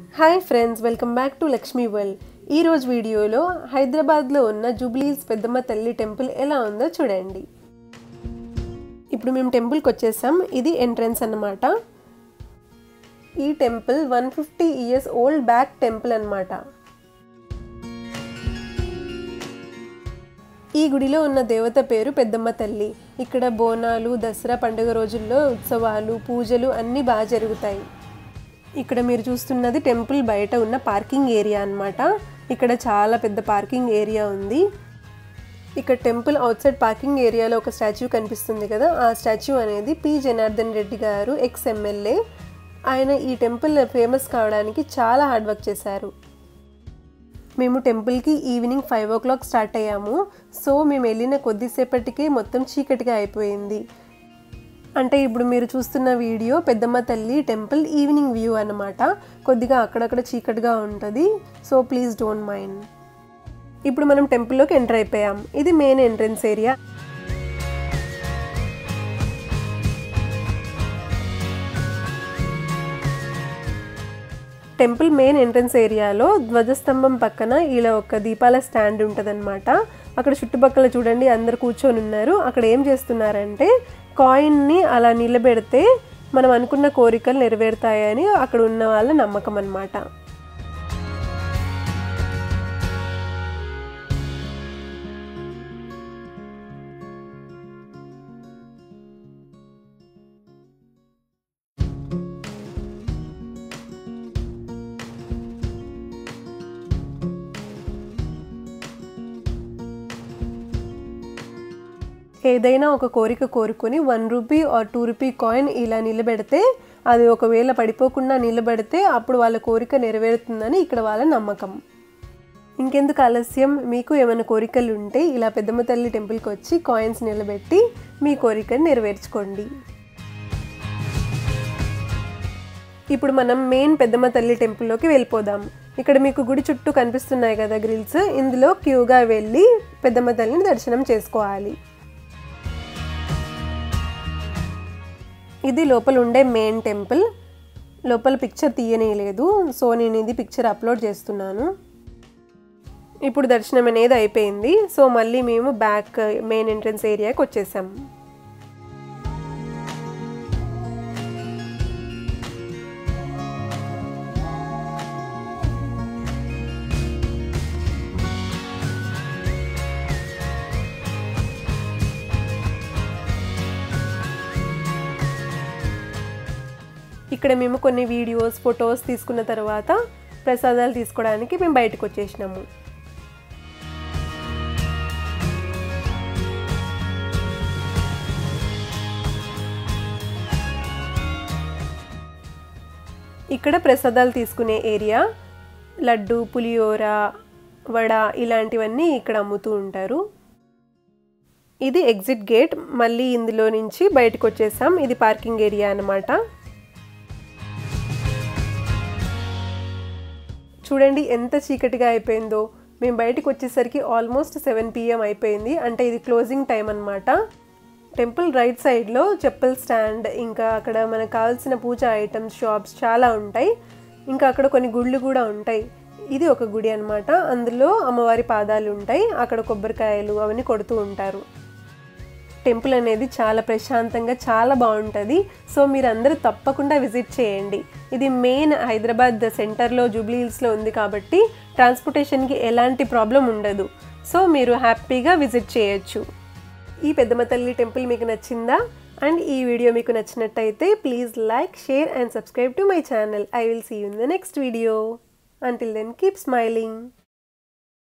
hi friends welcome back to Lakshmi world ఈ రోజు వీడియోలో హైదరాబాద్లో ఉన్న జూబ్లీస్ పెద్దమ్మ తల్లి టెంపుల్ ఎలా ఉందో చూడండి ఇప్పుడు మేము టెంపుల్కి వచ్చేసాం ఇది ఎంట్రన్స్ అన్నమాట ఈ temple one fifty years old back temple అన్నమాట ఈ గుడిలో ఉన్న దేవత పేరు పెద్దమ్మ తల్లి ఇక్కడ బోనాలు దసరా పండుగ రోజుల్లో ఉత్సవాలు పూజలు అన్నీ బాగా జరుగుతాయి ఇక్కడ మీరు చూస్తున్నది టెంపుల్ బయట ఉన్న పార్కింగ్ ఏరియా అన్నమాట ఇక్కడ చాలా పెద్ద పార్కింగ్ ఏరియా ఉంది ఇక్కడ టెంపుల్ అవుట్ సైడ్ పార్కింగ్ ఏరియాలో ఒక స్టాచ్యూ కనిపిస్తుంది కదా ఆ స్టాచ్యూ అనేది పి జనార్దన్ రెడ్డి గారు ఎక్స్ ఎమ్మెల్యే ఆయన ఈ టెంపుల్ ఫేమస్ కావడానికి చాలా హార్డ్ వర్క్ చేశారు మేము టెంపుల్కి evening five o'clock start అయ్యాము సో మేము వెళ్ళిన కొద్దిసేపటికే మొత్తం చీకటిగా అయిపోయింది అంటే ఇప్పుడు మీరు చూస్తున్న వీడియో పెద్దమ్మ తల్లి టెంపుల్ ఈవినింగ్ వ్యూ అన్నమాట కొద్దిగా అక్కడక్కడ చీకటిగా ఉంటుంది సో ప్లీజ్ డోంట్ మైండ్ ఇప్పుడు మనం టెంపుల్లోకి ఎంటర్ అయిపోయాం ఇది main entrance area temple main entrance ఏరియాలో ధ్వజస్తంభం పక్కన ఇలా ఒక దీపాల స్టాండ్ ఉంటుందన్నమాట అక్కడ చుట్టుపక్కల చూడండి అందరు కూర్చొని ఉన్నారు అక్కడ ఏం చేస్తున్నారంటే కాయిన్ని అలా నిలబెడితే మనం అనుకున్న కోరికలు నెరవేరుతాయని అక్కడ ఉన్న వాళ్ళ నమ్మకం అన్నమాట ఏదైనా ఒక కోరిక కోరుకొని one rupee or two rupee coin ఇలా నిలబెడితే అది ఒకవేళ పడిపోకుండా నిలబడితే అప్పుడు వాళ్ళ కోరిక నెరవేరుతుందని ఇక్కడ వాళ్ళ నమ్మకం ఇంకెందుకు ఆలస్యం మీకు ఏమైనా కోరికలు ఉంటే ఇలా పెద్దమ్మ తల్లి టెంపుల్కి వచ్చి కాయిన్స్ నిలబెట్టి మీ కోరికను నెరవేర్చుకోండి ఇప్పుడు మనం మెయిన్ పెద్దమ్మ తల్లి టెంపుల్లోకి వెళ్ళిపోదాం ఇక్కడ మీకు గుడి చుట్టూ కనిపిస్తున్నాయి కదా గ్రిల్స్ ఇందులో క్యూగా వెళ్ళి పెద్దమ్మ తల్లిని దర్శనం చేసుకోవాలి ఇది లోపల ఉండే మెయిన్ టెంపుల్ లోపల పిక్చర్ తీయనేలేదు సో నేను ఇది పిక్చర్ అప్లోడ్ చేస్తున్నాను ఇప్పుడు దర్శనం అనేది అయిపోయింది సో మళ్ళీ మేము బ్యాక్ మెయిన్ ఎంట్రన్స్ ఏరియాకి వచ్చేసాం ఇక్కడ మేము కొన్ని వీడియోస్ ఫొటోస్ తీసుకున్న తర్వాత ప్రసాదాలు తీసుకోవడానికి మేము బయటకు వచ్చేసినాము ఇక్కడ ప్రసాదాలు తీసుకునే ఏరియా లడ్డు పులియోర వడ ఇలాంటివన్నీ ఇక్కడ అమ్ముతూ ఉంటారు ఇది ఎగ్జిట్ గేట్ మళ్ళీ ఇందులో నుంచి బయటకు వచ్చేసాం ఇది పార్కింగ్ ఏరియా అన్నమాట చూడండి ఎంత చీకటిగా అయిపోయిందో మేము బయటకు వచ్చేసరికి ఆల్మోస్ట్ సెవెన్ పిఎం అయిపోయింది అంటే ఇది క్లోజింగ్ టైం అనమాట టెంపుల్ రైట్ సైడ్లో చెప్పుల్ స్టాండ్ ఇంకా అక్కడ మనకు కావాల్సిన పూజ ఐటమ్స్ షాప్స్ చాలా ఉంటాయి ఇంకా అక్కడ కొన్ని గుళ్ళు కూడా ఉంటాయి ఇది ఒక గుడి అనమాట అందులో అమ్మవారి పాదాలు ఉంటాయి అక్కడ కొబ్బరికాయలు అవన్నీ కొడుతూ ఉంటారు టెంపుల్ అనేది చాలా ప్రశాంతంగా చాలా బాగుంటుంది సో మీరు అందరూ తప్పకుండా విజిట్ చేయండి ఇది మెయిన్ హైదరాబాద్ సెంటర్లో జూబ్లీ హిల్స్లో ఉంది కాబట్టి ట్రాన్స్పోర్టేషన్కి ఎలాంటి ప్రాబ్లం ఉండదు సో మీరు హ్యాపీగా విజిట్ చేయొచ్చు ఈ పెద్దమ్మ తల్లి టెంపుల్ మీకు నచ్చిందా అండ్ ఈ వీడియో మీకు నచ్చినట్టయితే please like share and subscribe to my channel I will see you in the next video until then keep smiling